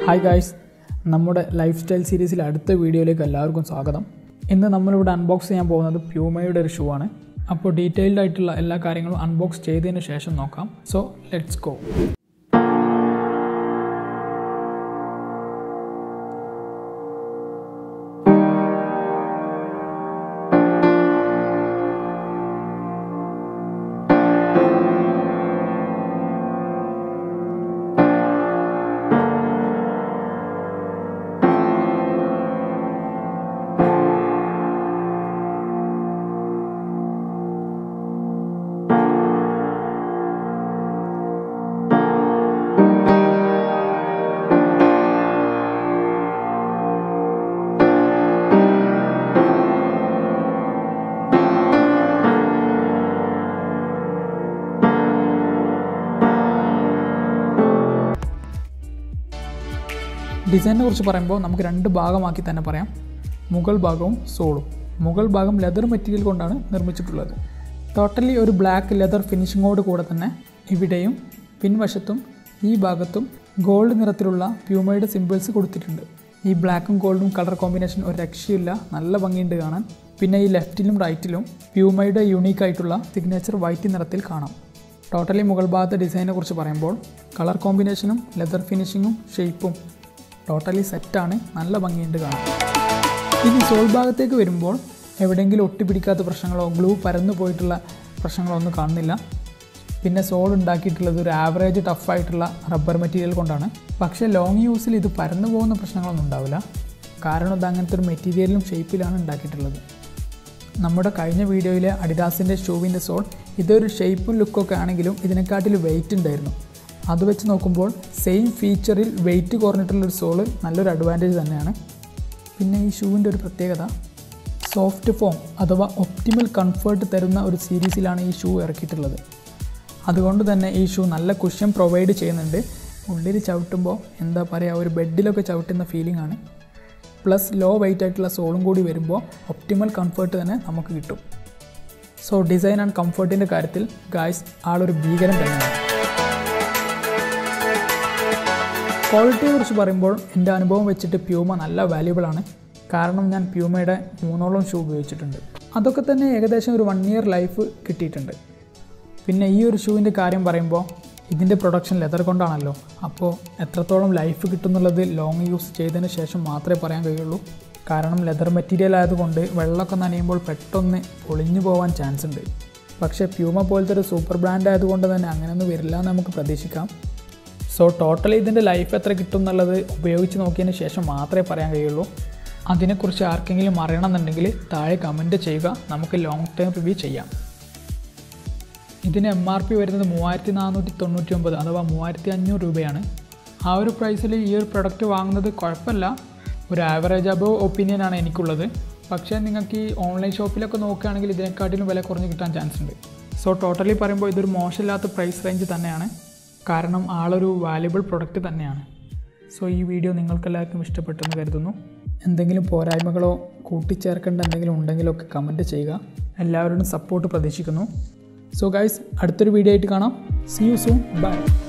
hi guys നമ്മുടെ life style സീരീസിലെ അടുത്ത വീഡിയോയിലേക്ക് എല്ലാവർക്കും സ്വാഗതം ഇന്ന് നമ്മളിവിടെ അൺബോക്സ് ചെയ്യാൻ പോകുന്നത് പ്യൂമയുടെ ഒരു ഷൂ ആണ് അപ്പോൾ ഡീറ്റെയിൽഡ് ആയിട്ടുള്ള എല്ലാ കാര്യങ്ങളും അൺബോക്സ് ചെയ്തതിന് ശേഷം നോക്കാം സോ ലെറ്റ്സ് ഗോ ഡിസൈനിനെ കുറിച്ച് പറയുമ്പോൾ നമുക്ക് രണ്ട് ഭാഗമാക്കി തന്നെ പറയാം മുകൾ ഭാഗവും സോളും മുകൾ ഭാഗം ലെതർ മെറ്റീരിയൽ കൊണ്ടാണ് നിർമ്മിച്ചിട്ടുള്ളത് ടോട്ടലി ഒരു ബ്ലാക്ക് ലെതർ ഫിനിഷിങ്ങോട് കൂടെ തന്നെ ഇവിടെയും പിൻവശത്തും ഈ ഭാഗത്തും ഗോൾഡ് നിറത്തിലുള്ള പ്യൂമയുടെ സിമ്പിൾസ് കൊടുത്തിട്ടുണ്ട് ഈ ബ്ലാക്കും ഗോൾഡും കളർ കോമ്പിനേഷൻ ഒരു രക്ഷയില്ല നല്ല ഭംഗിയുണ്ട് കാണാൻ പിന്നെ ഈ ലെഫ്റ്റിലും റൈറ്റിലും പ്യൂമയുടെ യൂണീക്ക് ആയിട്ടുള്ള സിഗ്നേച്ചർ വൈറ്റ് നിറത്തിൽ കാണാം ടോട്ടലി മുകൾ ഭാഗത്തെ ഡിസൈനെ കുറിച്ച് പറയുമ്പോൾ കളർ കോമ്പിനേഷനും ലെതർ ഫിനിഷിങ്ങും ഷേപ്പും ടോട്ടലി സെറ്റാണ് നല്ല ഭംഗിയുണ്ട് കാണാൻ ഇനി സോൾ ഭാഗത്തേക്ക് വരുമ്പോൾ എവിടെയെങ്കിലും ഒട്ടിപ്പിടിക്കാത്ത പ്രശ്നങ്ങളോ ഗ്ലൂ പരന്നു പോയിട്ടുള്ള പ്രശ്നങ്ങളോ ഒന്നും കാണുന്നില്ല പിന്നെ സോൾ ഉണ്ടാക്കിയിട്ടുള്ളത് ഒരു ആവറേജ് ടഫായിട്ടുള്ള റബ്ബർ മെറ്റീരിയൽ കൊണ്ടാണ് പക്ഷേ ലോങ് യൂസിൽ ഇത് പരന്നു പോകുന്ന പ്രശ്നങ്ങളൊന്നും ഉണ്ടാവില്ല കാരണം ഇത് അങ്ങനത്തെ ഒരു മെറ്റീരിയലും ഷേപ്പിലാണ് ഉണ്ടാക്കിയിട്ടുള്ളത് നമ്മുടെ കഴിഞ്ഞ വീഡിയോയിലെ അഡിഡാസിൻ്റെ ഷൂവിൻ്റെ സോൾ ഇതൊരു ഷേപ്പും ലുക്കൊക്കെ ആണെങ്കിലും ഇതിനെക്കാട്ടിൽ വെയിറ്റ് ഉണ്ടായിരുന്നു അത് വെച്ച് നോക്കുമ്പോൾ സെയിം ഫീച്ചറിൽ വെയിറ്റ് കുറഞ്ഞിട്ടുള്ളൊരു സോള് നല്ലൊരു അഡ്വാൻറ്റേജ് തന്നെയാണ് പിന്നെ ഈ ഷൂവിൻ്റെ ഒരു പ്രത്യേകത സോഫ്റ്റ് ഫോം അഥവാ ഒപ്റ്റിമൽ കംഫർട്ട് തരുന്ന ഒരു സീരീസിലാണ് ഈ ഷൂ ഇറക്കിയിട്ടുള്ളത് അതുകൊണ്ട് തന്നെ ഈ ഷൂ നല്ല കുഷ്യൻ പ്രൊവൈഡ് ചെയ്യുന്നുണ്ട് ഉള്ളിൽ ചവിട്ടുമ്പോൾ എന്താ പറയുക ഒരു ബെഡിലൊക്കെ ചവിട്ടുന്ന ഫീലിംഗ് ആണ് പ്ലസ് ലോ വെയിറ്റ് ആയിട്ടുള്ള സോളും കൂടി വരുമ്പോൾ ഒപ്റ്റിമൽ കംഫർട്ട് തന്നെ നമുക്ക് കിട്ടും സോ ഡിസൈൻ ആൻഡ് കംഫർട്ടിൻ്റെ കാര്യത്തിൽ ഗായ്സ് ആളൊരു ഭീകരം തന്നെയാണ് ക്വാളിറ്റിയെ കുറിച്ച് പറയുമ്പോൾ എൻ്റെ അനുഭവം വെച്ചിട്ട് പ്യൂമ നല്ല വാല്യുബിൾ ആണ് കാരണം ഞാൻ പ്യൂമയുടെ മൂന്നോളം ഷൂ ഉപയോഗിച്ചിട്ടുണ്ട് അതൊക്കെ തന്നെ ഏകദേശം ഒരു വൺ ഇയർ ലൈഫ് കിട്ടിയിട്ടുണ്ട് പിന്നെ ഈ ഒരു ഷൂവിൻ്റെ കാര്യം പറയുമ്പോൾ ഇതിൻ്റെ പ്രൊഡക്ഷൻ ലെതർ കൊണ്ടാണല്ലോ അപ്പോൾ എത്രത്തോളം ലൈഫ് കിട്ടുന്നുള്ളത് ലോങ് യൂസ് ചെയ്തതിന് ശേഷം മാത്രമേ പറയാൻ കഴിയുള്ളൂ കാരണം ലെതർ മെറ്റീരിയൽ ആയതുകൊണ്ട് വെള്ളമൊക്കെ നനയുമ്പോൾ പെട്ടെന്ന് പൊളിഞ്ഞു പോകാൻ ചാൻസ് ഉണ്ട് പക്ഷേ പ്യൂമ പോലത്തെ ഒരു സൂപ്പർ ബ്രാൻഡ് ആയതുകൊണ്ട് തന്നെ അങ്ങനെയൊന്നും വരില്ല എന്ന് നമുക്ക് പ്രതീക്ഷിക്കാം സോ ടോട്ടലി ഇതിൻ്റെ ലൈഫ് എത്ര കിട്ടും എന്നുള്ളത് ഉപയോഗിച്ച് നോക്കിയതിന് ശേഷം മാത്രമേ പറയാൻ കഴിയുള്ളൂ അതിനെക്കുറിച്ച് ആർക്കെങ്കിലും അറിയണമെന്നുണ്ടെങ്കിൽ താഴെ കമൻറ്റ് ചെയ്യുക നമുക്ക് ലോങ് ടേം റിവ്യൂ ചെയ്യാം ഇതിന് എം ആർ പി വരുന്നത് മൂവായിരത്തി നാനൂറ്റി തൊണ്ണൂറ്റി ഒമ്പത് അഥവാ മൂവായിരത്തി അഞ്ഞൂറ് രൂപയാണ് ആ ഒരു പ്രൈസിൽ ഈ ഒരു പ്രൊഡക്റ്റ് വാങ്ങുന്നത് കുഴപ്പമില്ല ഒരു ആവറേജ് അബവ് ഒപ്പീനിയനാണ് എനിക്കുള്ളത് പക്ഷേ നിങ്ങൾക്ക് ഈ ഓൺലൈൻ ഷോപ്പിലൊക്കെ നോക്കുകയാണെങ്കിൽ ഇതിനെക്കാട്ടിലും വില കുറഞ്ഞ് കിട്ടാൻ ചാൻസ് ഉണ്ട് സോ ടോട്ടലി പറയുമ്പോൾ ഇതൊരു മോശമില്ലാത്ത പ്രൈസ് റേഞ്ച് തന്നെയാണ് കാരണം ആളൊരു വാല്യുബിൾ പ്രൊഡക്റ്റ് തന്നെയാണ് സോ ഈ വീഡിയോ നിങ്ങൾക്കെല്ലാവർക്കും ഇഷ്ടപ്പെട്ടെന്ന് കരുതുന്നു എന്തെങ്കിലും പോരായ്മകളോ കൂട്ടിച്ചേർക്കേണ്ട എന്തെങ്കിലും ഉണ്ടെങ്കിലോ ഒക്കെ കമൻറ്റ് ചെയ്യുക എല്ലാവരോടും സപ്പോർട്ട് പ്രതീക്ഷിക്കുന്നു സോ ഗൈസ് അടുത്തൊരു വീഡിയോ ആയിട്ട് കാണാം സി യു സൂൺ ബൈ